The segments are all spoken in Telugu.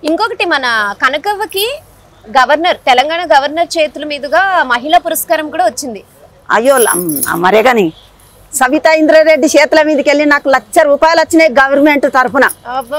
ఇంకొకటి మన కనకవ్వకి గవర్నర్ తెలంగాణ గవర్నర్ చేతుల మీదుగా మహిళా పురస్కారం కూడా వచ్చింది అయ్యో ల- మరే గాని సవితా ఇంద్రారెడ్డి చేతుల మీదకి వెళ్ళి నాకు లక్ష రూపాయలు వచ్చినాయి గవర్నమెంట్ తరఫున అబ్బా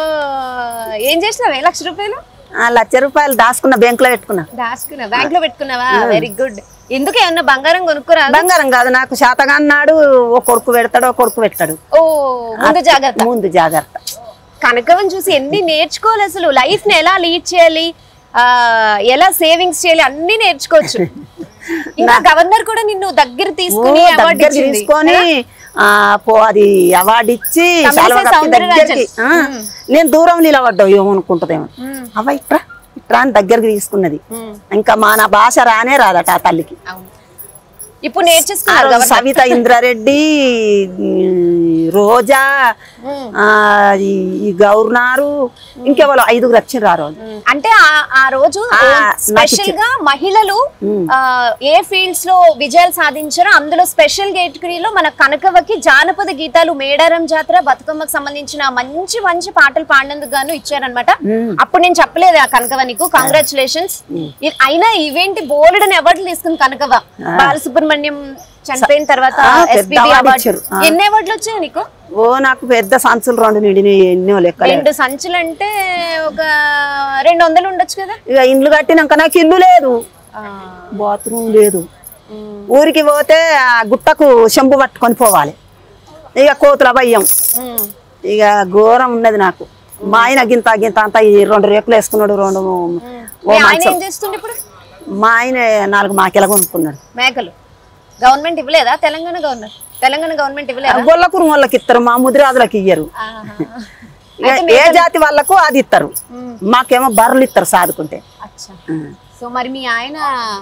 ఏం చేసినావే లక్ష రూపాయలు ఆ లక్ష రూపాయలు దాచుకున్న బ్యాంకులో పెట్టుకున్నా దాచుకున్నా బ్యాంక్ లో పెట్టుకున్నావా వెరీ గుడ్ ఎందుకు ఏమన్నా బంగారం కొనుక్కురా బంగారం కాదు నాకు శాతగాన్నాడు ఓ కొడుకు పెడతాడు ఓ కొడుకు పెట్టాడు ఓ ముందు జాగ్రత్త ముందు జాగ్రత్త కనకవని చూసి ఎన్ని నేర్చుకోవాలి అసలు లైఫ్ ని ఎలా లీడ్ చేయాలి ఆ ఎలా సేవింగ్స్ చేయాలి అన్ని నేర్చుకోవచ్చు ఇంకా గవర్నర్ కూడా నిన్ను దగ్గర తీసుకుని ఓ, అవార్డు దగ్గర ఇచ్చింది తీసుకొని ఆ పో అది అవార్డు ఇచ్చి తమిళిసై శాలువా కప్పి సౌందరరాజన్. దగ్గరికి ఆ, నేను దూరం నిలబడ్డావు ఏమనుకుంటుందేమో అవ్వ ఇట్రా ఇట్రా అని దగ్గరికి తీసుకున్నది ఇంకా మన భాష రానే రాదట ఆ తల్లికి అవును ఇప్పుడు ఆ నేర్చేసుకున్నారు రోజు సవిత ఇంద్రారెడ్డి ఈ రోజా ఆ, ఈ- ఈ గవర్నరు ఇంకెవరో ఐదుగురు వచ్చిర్రు ఆ రోజు అంటే ఆ- ఆ రోజు ఆ, స్పెషల్ గా మహిళలు ఆ, ఏ ఫీల్డ్స్ లో విజయాలు సాధించారో అందులో స్పెషల్ కేటగిరీలో మన కనకవకి జానపద గీతాలు మేడారం జాతర బతుకమ్మకు సంబంధించిన మంచి మంచి పాటలు పాడినందుకు గాను ఇచ్చారనమాట అప్పుడు నేను చెప్పలేదు ఆ కనకవ నీకు కంగ్రాచులేషన్స్ అయినా ఈవెంట్ బోల్డ్ అని అవార్డులు తీసుకుంది కనకవ బాలసుబ్రహ్మణ్యం చనిపోయిన తర్వాత ఆ, పెద్ద ఎస్పీబీ award అవార్డు ఇచ్చారు. ఆ. ఎన్ని అవార్డులు వచ్చాయి నీకు ఓ నాకు పెద్ద సంచులు రెండు నిండినాయి ఎన్నో లెక్కలే రెండు సంచులు అంటే ఒక రెండు వందలు ఉండొచ్చు కదా ఇక ఇండ్లు కట్టినాక నాకు ఇల్లు లేదు బాత్రూమ్ లేదు ఊరికి పోతే ఆ గుట్టకు చెంబు పట్టుకొని పోవాలి ఇక కోతుల భయం ఉమ్. ఇక ఘోరం ఉన్నది నాకు మా ఆయన గింత గింత అంతా ఈ రెండు రేకులు వేసుకున్నాడు రెండు ఓ మీ ఆయన మంచం ఏం చేస్తుండే ఇప్పుడు మా ఆయన నాలుగు మాకెల కొనుక్కున్నాడు మేకలు గవర్నమెంట్ ఇవ్వలేదా తెలంగాణ గవర్నర్ తెలంగాణ గవర్నమెంట్ ఇవ్వలేదా గొల్లకు వాళ్ళకి ఇస్తారు మా ముదిరాజులకు ఇయ్యరు ఆహా. ఇక ఏ జాతి వాళ్ళకు అది ఇస్తారు మాకేమో బర్రెలు ఇస్తారు సాదుకుంటే అచ్చా సో మరి మీ ఆయన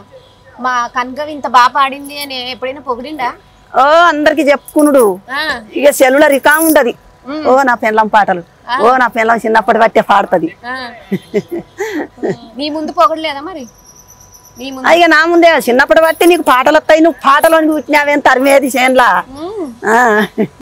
మా కనకవి ఇంత బాగా పాడింది అని ఎప్పుడైనా పొగిడిండా ఓ అందరికి చెప్పుకునుడు ఆ, ఇక సెల్లుల రికా ఉండదు ఓ నా పెళ్ళం పాటలు ఓ నా పెళ్ళం చిన్నప్పటి బట్టే పాడుతుంది ఆ. నీ ముందు పొగడలేదా మరి నీ ముందు ఇక నా ముందే చిన్నప్పటి బట్టి నీకు పాటలు వస్తాయి నువ్వు పాటలో పుట్టినావేం తరిమేది చేన్లా ఉమ్. ఆ.